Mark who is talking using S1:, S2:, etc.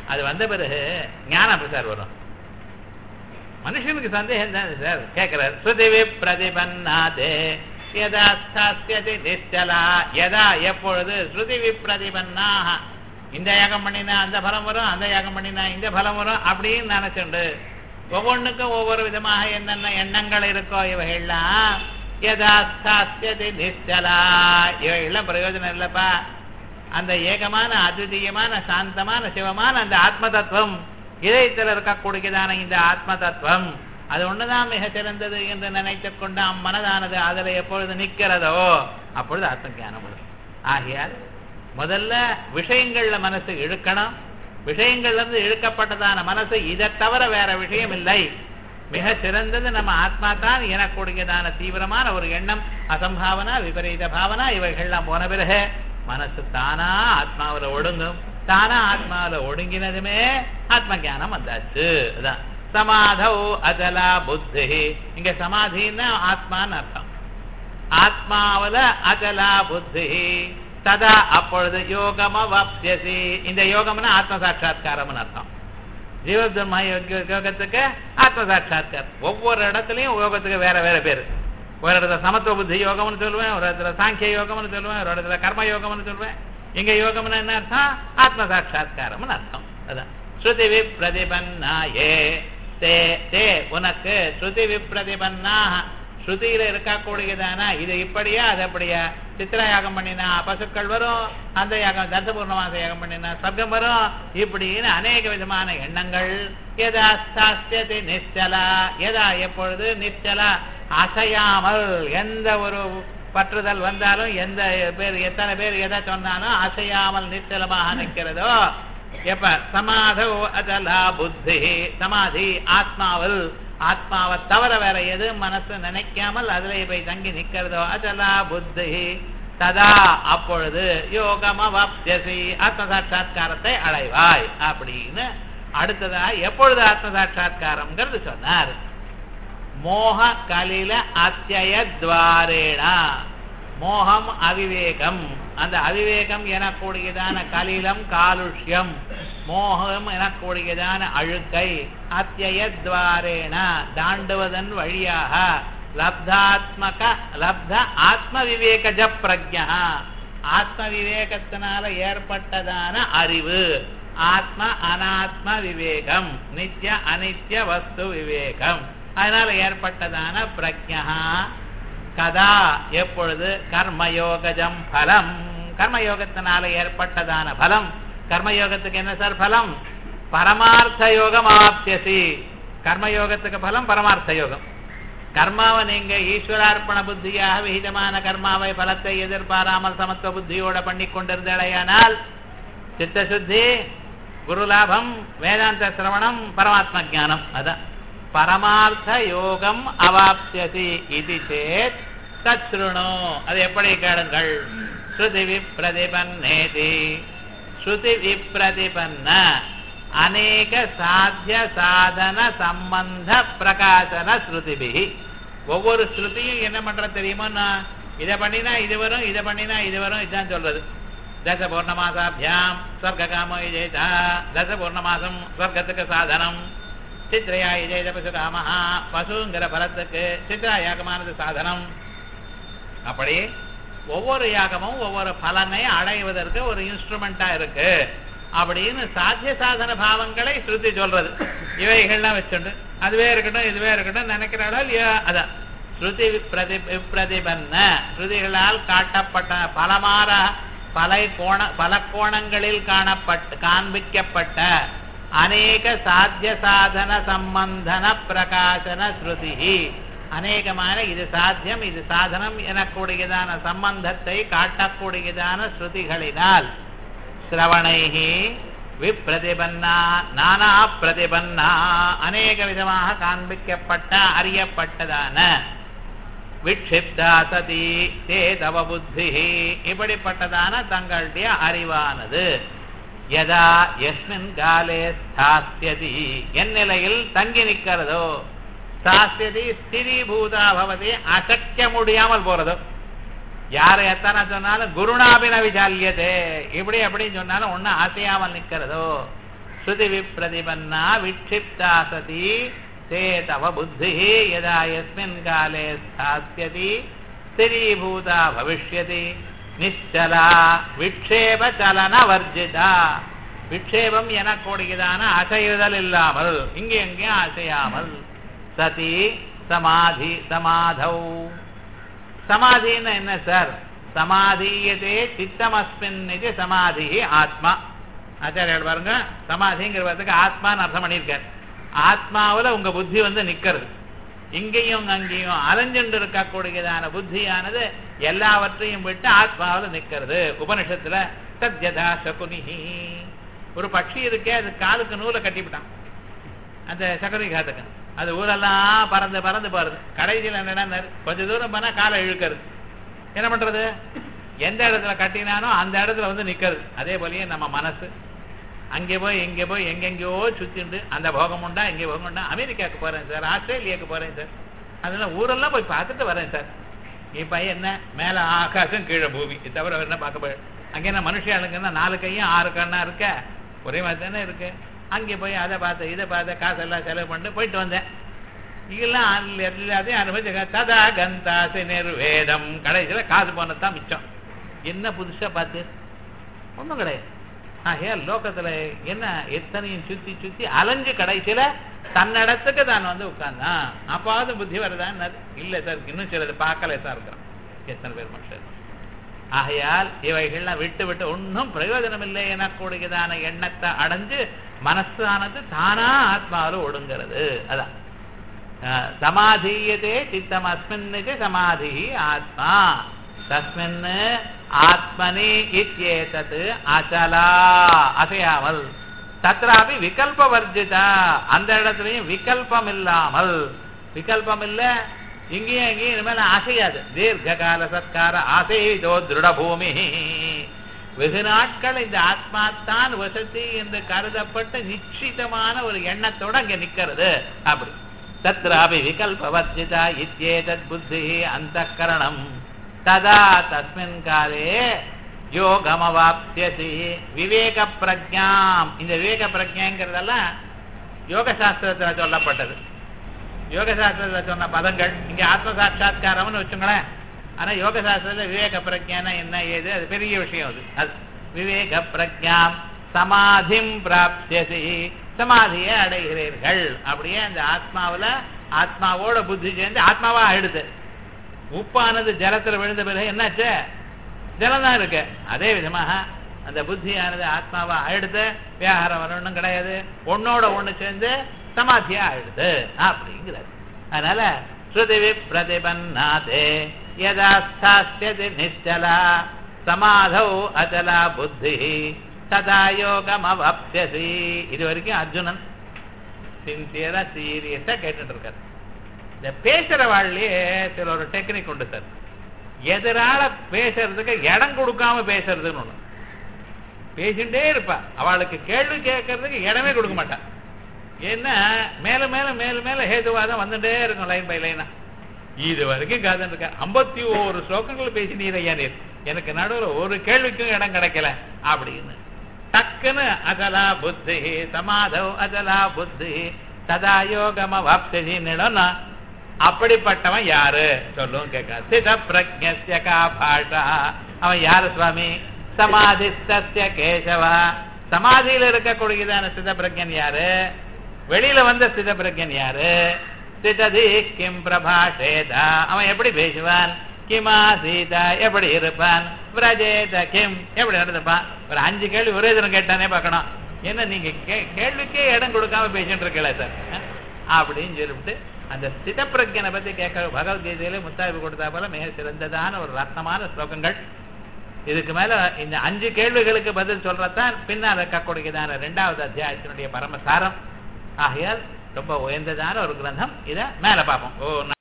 S1: அது வந்த பிறகு ஞானம் அப்படி சார் வரும் மனுஷனுக்கு சந்தேகம் தான் சார் கேட்கிறார் ஸ்ருதிவி பிரதிபன்னாதே யதா ஸ்தாஸ்யதி நிச்சலா யதா எப்பொழுது ஸ்ருதிவி பிரதிபன்னாக இந்த யாகம் பண்ணினா அந்த பலம் வரும் அந்த யாகம் பண்ணினா இந்த பலம் வரும் அப்படின்னு நினைச்சுண்டு ஒவ்வொன்றுக்கும் ஒவ்வொரு விதமாக என்னென்ன எண்ணங்கள் இருக்கோ இவைகள்லாம் யதா ஸ்தாஸ்யதி நிச்சலா இவைகள்லாம் பிரயோஜனம் இல்லப்பா அந்த ஏகமான அத்விதீயமான சாந்தமான சிவமான அந்த ஆத்ம தத்துவம் இதயத்தில் இருக்கக்கூடியதான இந்த ஆத்ம தத்துவம் அது ஒண்ணுதான் மிக சிறந்தது என்று நினைத்துக் கொண்டு அம்மனதானது அதுல எப்பொழுது நிக்கிறதோ அப்பொழுது ஆத்ம ஞானம் வரும் ஆகையால் முதல்ல விஷயங்கள்ல மனசு இழுக்கணும் விஷயங்கள்ல இருந்து இழுக்கப்பட்டதான மனசு இதை தவிர வேற விஷயம் இல்லை மிக சிறந்தது நம்ம ஆத்மா தான் எனக்கூடியதான தீவிரமான ஒரு எண்ணம் அசம்பாவனா விபரீத பாவனா இவைகள்லாம் போன பிறகு மனசு தானா ஆத்மாவில் ஒடுங்கும் தானா ஆத்மாவில் ஒடுங்கினதுமே ஆத்ம ஞானம் வந்தாச்சு அதான் சமாதௌ அஜலா புத்தி இங்க சமாதின்னா ஆத்மான்னு அர்த்தம் ஆத்மாவில அஜலா புத்தி ததா அப்பொழுது யோகம வப்யசி இந்த யோகம்னா ஆத்ம சாட்சா்காரம்னு அர்த்தம் ஜீவதர்ம யோகத்துக்கு ஆத்ம சாட்சா்கார் ஒவ்வொரு இடத்துலயும் யோகத்துக்கு வேற வேற பேரு ஒரு இடத்துல சமத்துவ புத்தி யோகம்னு சொல்லுவேன் ஒரு இடத்துல சாங்கிய யோகம்னு சொல்லுவேன் ஒரு இடத்துல கர்ம யோகம்னு சொல்லுவேன் இங்க யோகம்னு என்ன அர்த்தம் ஆத்ம சாட்சா்காரம்னு அர்த்தம் அதான் ஸ்ருதி விப்ரதிபன்னாயே தே தே உனக்கு ஸ்ருதி விப்ரதிபன்னா ஸ்ருதியில இருக்கக்கூடியதான இது இப்படியா அது அப்படியா சித்திர யாகம் பண்ணினா பசுக்கள் வரும் அந்த யாகம் தர்சபூர்ணமாச யாகம் பண்ணினா சொர்க்கம் வரும் இப்படின்னு அநேக விதமான எண்ணங்கள் எதா சாஸ்தியத்தை நிச்சலா எதா எப்பொழுது நிச்சலா அசையாமல் எந்த ஒரு பற்றுதல் வந்தாலும் எந்த பேர் எத்தனை பேர் எதை சொன்னாலும் அசையாமல் நிச்சலமாக நிற்கிறதோ எப்ப சமாதோ அஜலா புத்தி சமாதி ஆத்மாவில் ஆத்மாவை தவிர வேற எது மனசு நினைக்காமல் அதுல போய் தங்கி நிக்கிறதோ அஜலா புத்தி ததா அப்பொழுது யோகமவாப்யசி ஆத்ம சாட்சா்காரத்தை அடைவாய் அப்படின்னு அடுத்ததா எப்பொழுது ஆத்ம சாட்சா்காரம்ங்கிறது சொன்னார் மோக கலில அத்திய துவாரேணா மோகம் அவிவேகம் அந்த அவிவேகம் எனக்கூடியதான கலிலம் காலுஷ்யம் மோகம் எனக்கூடியதான அழுக்கை அத்தியத்வாரேன தாண்டுவதன் வழியாக லப்தாத்மக லப்த ஆத்ம விவேகஜ பிரஜா ஆத்ம விவேகத்தினால ஏற்பட்டதான அறிவு ஆத்ம அனாத்ம விவேகம் நித்திய அனித்ய வஸ்து விவேகம் அதனால ஏற்பட்டதான பிரஜா கதா எப்பொழுது கர்மயோகஜம் பலம் கர்மயோகத்தினால ஏற்பட்டதான பலம் கர்மயோகத்துக்கு என்ன சார் பலம் பரமார்த்த யோகம் ஆப்தியசி கர்மயோகத்துக்கு பலம் பரமார்த்த யோகம் கர்மாவை நீங்க ஈஸ்வரார்ப்பண புத்தியாக விகிதமான கர்மாவை பலத்தை எதிர்பாராமல் சமத்துவ புத்தியோட பண்ணி கொண்டிருந்தடையானால் சித்தசுத்தி குரு லாபம் வேதாந்த சிரவணம் பரமாத்ம ஜானம் அதான் பரமார்த்த யோகம் அவாப்தியசி இது சேத் தத்ருணோ அது எப்படி கேளுங்கள் ஸ்ருதி விப்ரதிபன்னேதி ஸ்ருதி விப்ரதிபன்ன அநேக சாத்திய சாதன சம்பந்த பிரகாசன ஸ்ருதிபிகி ஒவ்வொரு ஸ்ருதியும் என்ன பண்ற தெரியுமோன்னா இதை பண்ணினா இது வரும் இதை பண்ணினா இது வரும் இதுதான் சொல்றது தச பௌர்ணமாசாபியாம் ஸ்வர்காமோ விஜயிதா தச பௌர்ணமாசம் ஸ்வர்க்கத்துக்கு சாதனம் சித்ரையா விஜயித பசுராமஹா பசுங்கிற பலத்துக்கு சித்ரா யாகமானது சாதனம் அப்படி ஒவ்வொரு யாகமும் ஒவ்வொரு பலனை அடைவதற்கு ஒரு இன்ஸ்ட்ருமெண்டா இருக்கு அப்படின்னு சாத்திய சாதன பாவங்களை ஸ்ருதி சொல்றது இவைகள்லாம் வச்சுண்டு அதுவே இருக்கட்டும் இதுவே இருக்கட்டும் நினைக்கிறாளோ இல்லையோ அதான் ஸ்ருதி பிரதி பிரதிபன்ன ஸ்ருதிகளால் காட்டப்பட்ட பலமாற பல கோண பல கோணங்களில் காணப்பட்ட காண்பிக்கப்பட்ட அநேக சாத்திய சாதன சம்பந்தன பிரகாசன ஸ்ருதி அநேகமான இது சாத்தியம் இது சாதனம் எனக்கூடியதான சம்பந்தத்தை காட்டக்கூடியதான ஸ்ருதிகளினால் சிரவணைகி விப்ரதிபன்னா நானா பிரதிபன்னா அநேக விதமாக காண்பிக்கப்பட்ட அறியப்பட்டதான விக்ஷிப்தா சதி தே தவ புத்தி இப்படிப்பட்டதான தங்களுடைய அறிவானது யதா எஸ்மின் காலே ஸ்தாஸ்யதி என் நிலையில் தங்கி நிற்கிறதோ ஸ்தாஸ்யதி ஸ்திரீபூதா பவதி அசைக்க முடியாமல் போறதோ யாரை எத்தனை சொன்னாலும் குருணாபின விசாலியதே இப்படி அப்படின்னு சொன்னாலும் ஒன்னும் அசையாமல் நிற்கிறதோ ஸ்ருதி விப்ரதிபன்னா விக்ஷிப்தா சதி தே தவ புத்தி யதா யஸ்மின் காலே ஸ்தாஸ்யதி ஸ்திரீபூதா பவிஷ்யதி நிச்சலா விக்ஷேப சலன வர்ஜிதா விக்ஷேபம் எனக்கூடியதான அசையுதல் இல்லாமல் இங்கே எங்கேயும் அசையாமல் சதி சமாதி சமாதௌ சமாதின்னு என்ன சார் சமாதீயதே சித்தமஸ்மின் இது சமாதி ஆத்மா ஆச்சாரியால் பாருங்க சமாதிங்கிறதுக்கு ஆத்மான்னு அர்த்தம் பண்ணியிருக்கார் ஆத்மாவுல உங்க புத்தி வந்து நிக்கிறது இங்கேயும் அங்கேயும் அலைஞ்சுண்டு இருக்கக்கூடியதான புத்தியானது எல்லாவற்றையும் விட்டு ஆத்மாவில் நிக்கிறது உபனிஷத்துல சத்யதா சகுனிஹி ஒரு பட்சி இருக்கே அது காலுக்கு நூலை கட்டிவிட்டான் அந்த சகுனி காத்துக்கு அது ஊரெல்லாம் பறந்து பறந்து போறது கடைசியில் என்னன்னா கொஞ்ச தூரம் போனா காலை இழுக்கிறது என்ன பண்றது எந்த இடத்துல கட்டினானோ அந்த இடத்துல வந்து நிக்கிறது அதே போலயே நம்ம மனசு அங்கே போய் இங்கே போய் எங்கெங்கேயோ சுத்திண்டு அந்த போகம் உண்டா இங்கே போகம் உண்டா அமெரிக்காவுக்கு போறேன் சார் ஆஸ்திரேலியாவுக்கு போறேன் சார் அதெல்லாம் ஊரெல்லாம் போய் பார்த்துட்டு வரேன் சார் இப்ப என்ன மேல ஆகாசம் கீழே பூமி இது தவிர வேற என்ன பார்க்க போய் அங்கே என்ன மனுஷாளுங்கன்னா நாலு கையும் ஆறு கண்ணா இருக்க ஒரே மாதிரி தானே இருக்கு அங்கே போய் அதை பார்த்து இதை பார்த்து காசெல்லாம் செலவு பண்ணிட்டு போயிட்டு வந்தேன் இதெல்லாம் ஆள் எல்லாத்தையும் அனுபவிச்சு ததா கந்தாசி நிர்வேதம் கடைசியில காசு போனதான் மிச்சம் என்ன புதுசா பார்த்து ஒண்ணும் கிடையாது ஆகையா லோகத்துல என்ன எத்தனையும் சுத்தி சுத்தி அலைஞ்சு கடைசியில தன்னிடத்துக்கு தான் வந்து உட்கார்ந்தான் அப்பாவது புத்தி வருதான்னு இல்ல சார் இன்னும் சிலது பார்க்கல சார் இருக்கிறான் எத்தனை பேர் மனுஷர் ஆகையால் இவைகள்லாம் விட்டு விட்டு ஒன்றும் பிரயோஜனம் இல்லை எனக்கூடியதான எண்ணத்தை அடைஞ்சு மனசானது தானா ஆத்மாவில் ஒடுங்கிறது அதான் அஹ், சமாதீயதே சித்தம் அஸ்மின் சமாதி ஆத்மா தஸ்மின் ஆத்மனி இத்யேதத் அச்சலா அசையாமல் தத்ராபி விகல்ப வர்ஜிதா அந்த இடத்துலயும் விகல்பம் இல்லாமல் விகல்பம் இல்ல இங்கேயும் இங்கேயும் இனிமேல் அசையாது தீர்க்க கால சத்கார ஆசைதோ திருட பூமி வெகு நாட்கள் இந்த ஆத்மாத்தான் வசதி என்று கருதப்பட்ட நிச்சிதமான ஒரு எண்ணத்தோட அங்க நிக்கிறது அப்படி தத்ராபி விகல்பவர்ஜிதா இத்யேதத் புத்தி அந்த கரணம் ததா தஸ்மின் காலே யோகமவாப்சியசி விவேக பிரஜாம் இந்த விவேக பிரஜைங்கிறதெல்லாம் யோக சாஸ்திரத்துல சொல்லப்பட்டது யோக சாஸ்திரத்துல சொன்ன பதங்கள் இங்க ஆத்ம சாட்சா்காரம்னு வச்சுங்களேன் ஆனா யோக சாஸ்திரத்துல விவேக பிரஜானா என்ன ஏது அது பெரிய விஷயம் அது அது விவேக பிரஜாம் சமாதிம் பிராப்சியசி சமாதியை அடைகிறீர்கள் அப்படியே அந்த ஆத்மாவுல ஆத்மாவோட புத்தி சேர்ந்து ஆத்மாவா ஆயிடுது உப்பானது ஜலத்துல விழுந்த பிறகு என்னாச்சு ஜலம் தான் இருக்கு அதே விதமாக அந்த புத்தியானது ஆத்மாவா ஆயிடுது வியாபாரம் வரணும் கிடையாது ஒன்னோட ஒண்ணு சேர்ந்து சமாதியா ஆயிடுது அப்படிங்கிறார் அதனால ஸ்ருதி பிரதிபன்னாதே யதா ஸ்தாஸ்யதி நிச்சலா சமாதௌ அச்சலா புத்தி ததா யோகம் அவப்சியசி இது வரைக்கும் அர்ஜுனன் சின்சியரா சீரியஸா கேட்டுட்டு இருக்காரு இந்த பேசுற வாழ்லயே சில ஒரு டெக்னிக் உண்டு சார் எதிரால பேசுறதுக்கு இடம் கொடுக்காம பேசுறதுன்னு ஒண்ணு பேசிட்டே இருப்பா அவளுக்கு கேள்வி கேட்கறதுக்கு இடமே கொடுக்க மாட்டான் ஏன்னா மேல மேல மேல மேல ஹேதுவாதம் வந்துட்டே இருக்கும் லைன் பை லைனா இது வரைக்கும் காதன் இருக்க ஐம்பத்தி ஒரு ஸ்லோகங்கள் பேசினீர் ஐயா நீர் எனக்கு நடுவுல ஒரு கேள்விக்கும் இடம் கிடைக்கல அப்படின்னு டக்குன்னு அஜலா புத்தி சமாதவ் அஜலா புத்தி ததா யோகம வாப்சின்னு அப்படிப்பட்டவன் யாரு சொல்லும் கேட்க சித பிரஜ்ய கா பாஷா அவன் யாரு சுவாமி சமாதிஸ்தஸ்ய கேசவா சமாதியில இருக்கக்கூடியதான சித பிரஜன் யாரு வெளியில வந்த சித பிரஜன் யாரு சிததி கிம் பிரபாஷேதா அவன் எப்படி பேசுவான் கிமா சீதா எப்படி இருப்பான் விரஜேத கிம் எப்படி நடந்துப்பான் ஒரு அஞ்சு கேள்வி ஒரே தினம் கேட்டானே பார்க்கணும் என்ன நீங்க கே- கேள்விக்கே இடம் கொடுக்காம பேசிட்டு இருக்கல சார் அப்படின்னு சொல்லிவிட்டு அந்த ஸ்திதப்பிரஜனை பத்தி கேட்க பகவத்கீதையில முத்தாய்வு கொடுத்தா போல மிக சிறந்ததான ஒரு ரத்னமான ஸ்லோகங்கள் இதுக்கு மேல இந்த அஞ்சு கேள்விகளுக்கு பதில் சொல்றதான் பின்னால் இருக்கக்கூடியதான இரண்டாவது அத்தியாயத்தினுடைய பரமசாரம் ஆகையால் ரொம்ப உயர்ந்ததான ஒரு கிரந்தம் இதை மேல பார்ப்போம் ஓ